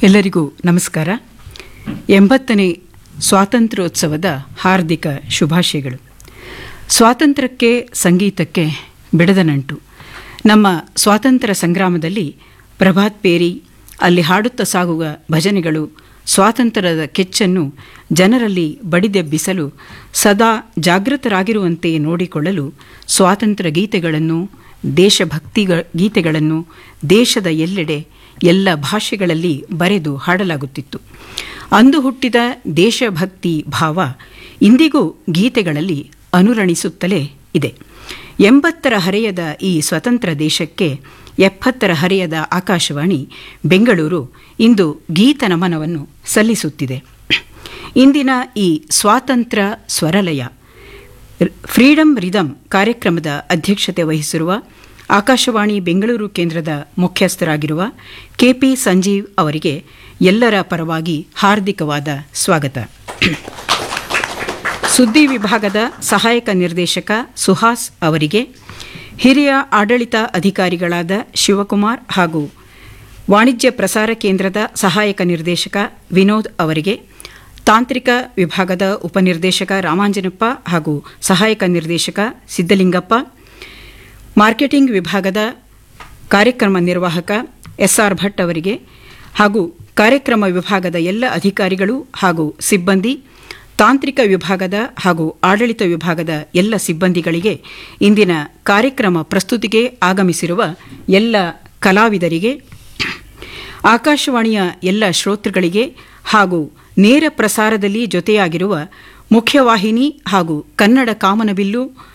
ಎಲ್ಲರಿಗೂ ನಮಸ್ಕಾರ ಎಂಬತ್ತನೇ ಸ್ವಾತಂತ್ರ್ಯೋತ್ಸವದ ಹಾರ್ದಿಕ ಶುಭಾಶಯಗಳು ಸ್ವಾತಂತ್ರ್ಯಕ್ಕೆ ಸಂಗೀತಕ್ಕೆ ಬಿಡದ ನಂಟು ನಮ್ಮ ಸ್ವಾತಂತ್ರ್ಯ ಸಂಗ್ರಾಮದಲ್ಲಿ ಪ್ರಭಾತ್ ಪೇರಿ ಅಲ್ಲಿ ಹಾಡುತ್ತಾ ಸಾಗುವ ಭಜನೆಗಳು ಸ್ವಾತಂತ್ರ್ಯದ ಕೆಚ್ಚನ್ನು ಜನರಲ್ಲಿ ಬಡಿದೆಬ್ಬಿಸಲು ಸದಾ ಜಾಗೃತರಾಗಿರುವಂತೆ ನೋಡಿಕೊಳ್ಳಲು ಸ್ವಾತಂತ್ರ್ಯ ಗೀತೆಗಳನ್ನು ದೇಶಭಕ್ತಿ ಗೀತೆಗಳನ್ನು ದೇಶದ ಎಲ್ಲೆಡೆ ಎಲ್ಲ ಭಾಷೆಗಳಲ್ಲಿ ಬರೆದು ಹಾಡಲಾಗುತ್ತಿತ್ತು ಅಂದು ಹುಟ್ಟಿದ ದೇಶಭಕ್ತಿ ಭಾವ ಇಂದಿಗೂ ಗೀತೆಗಳಲ್ಲಿ ಅನುರಣಿಸುತ್ತಲೇ ಇದೆ ಎಂಬತ್ತರ ಹರೆಯದ ಈ ಸ್ವತಂತ್ರ ದೇಶಕ್ಕೆ ಎಪ್ಪತ್ತರ ಹರೆಯದ ಆಕಾಶವಾಣಿ ಬೆಂಗಳೂರು ಇಂದು ಗೀತ ನಮನವನ್ನು ಸಲ್ಲಿಸುತ್ತಿದೆ ಇಂದಿನ ಈ ಸ್ವಾತಂತ್ರ್ಯ ಸ್ವರಲಯ ಫ್ರೀಡಮ್ ರಿದಮ್ ಕಾರ್ಯಕ್ರಮದ ಅಧ್ಯಕ್ಷತೆ ವಹಿಸಿರುವ ಆಕಾಶವಾಣಿ ಬೆಂಗಳೂರು ಕೇಂದ್ರದ ಮುಖ್ಯಸ್ಥರಾಗಿರುವ ಕೆಪಿ ಸಂಜೀವ್ ಅವರಿಗೆ ಎಲ್ಲರ ಪರವಾಗಿ ಹಾರ್ದಿಕವಾದ ಸ್ವಾಗತ ಸುದ್ದಿ ವಿಭಾಗದ ಸಹಾಯಕ ನಿರ್ದೇಶಕ ಸುಹಾಸ್ ಅವರಿಗೆ ಹಿರಿಯ ಆಡಳಿತ ಅಧಿಕಾರಿಗಳಾದ ಶಿವಕುಮಾರ್ ಹಾಗೂ ವಾಣಿಜ್ಯ ಪ್ರಸಾರ ಕೇಂದ್ರದ ಸಹಾಯಕ ನಿರ್ದೇಶಕ ವಿನೋದ್ ಅವರಿಗೆ ತಾಂತ್ರಿಕ ವಿಭಾಗದ ಉಪನಿರ್ದೇಶಕ ರಾಮಾಂಜನಪ್ಪ ಹಾಗೂ ಸಹಾಯಕ ನಿರ್ದೇಶಕ ಸಿದ್ದಲಿಂಗಪ್ಪ ಮಾರ್ಕೆಟಿಂಗ್ ವಿಭಾಗದ ಕಾರ್ಯಕ್ರಮ ನಿರ್ವಾಹಕ ಎಸ್ಆರ್ ಭಟ್ ಅವರಿಗೆ ಹಾಗೂ ಕಾರ್ಯಕ್ರಮ ವಿಭಾಗದ ಎಲ್ಲ ಅಧಿಕಾರಿಗಳು ಹಾಗೂ ಸಿಬ್ಬಂದಿ ತಾಂತ್ರಿಕ ವಿಭಾಗದ ಹಾಗೂ ಆಡಳಿತ ವಿಭಾಗದ ಎಲ್ಲ ಸಿಬ್ಬಂದಿಗಳಿಗೆ ಇಂದಿನ ಕಾರ್ಯಕ್ರಮ ಪ್ರಸ್ತುತಿಗೆ ಆಗಮಿಸಿರುವ ಎಲ್ಲ ಕಲಾವಿದರಿಗೆ ಆಕಾಶವಾಣಿಯ ಎಲ್ಲ ಶ್ರೋತೃಗಳಿಗೆ ಹಾಗೂ ನೇರ ಪ್ರಸಾರದಲ್ಲಿ ಜೊತೆಯಾಗಿರುವ ಮುಖ್ಯವಾಹಿನಿ ಹಾಗೂ ಕನ್ನಡ ಕಾಮನಬಿಲ್ಲು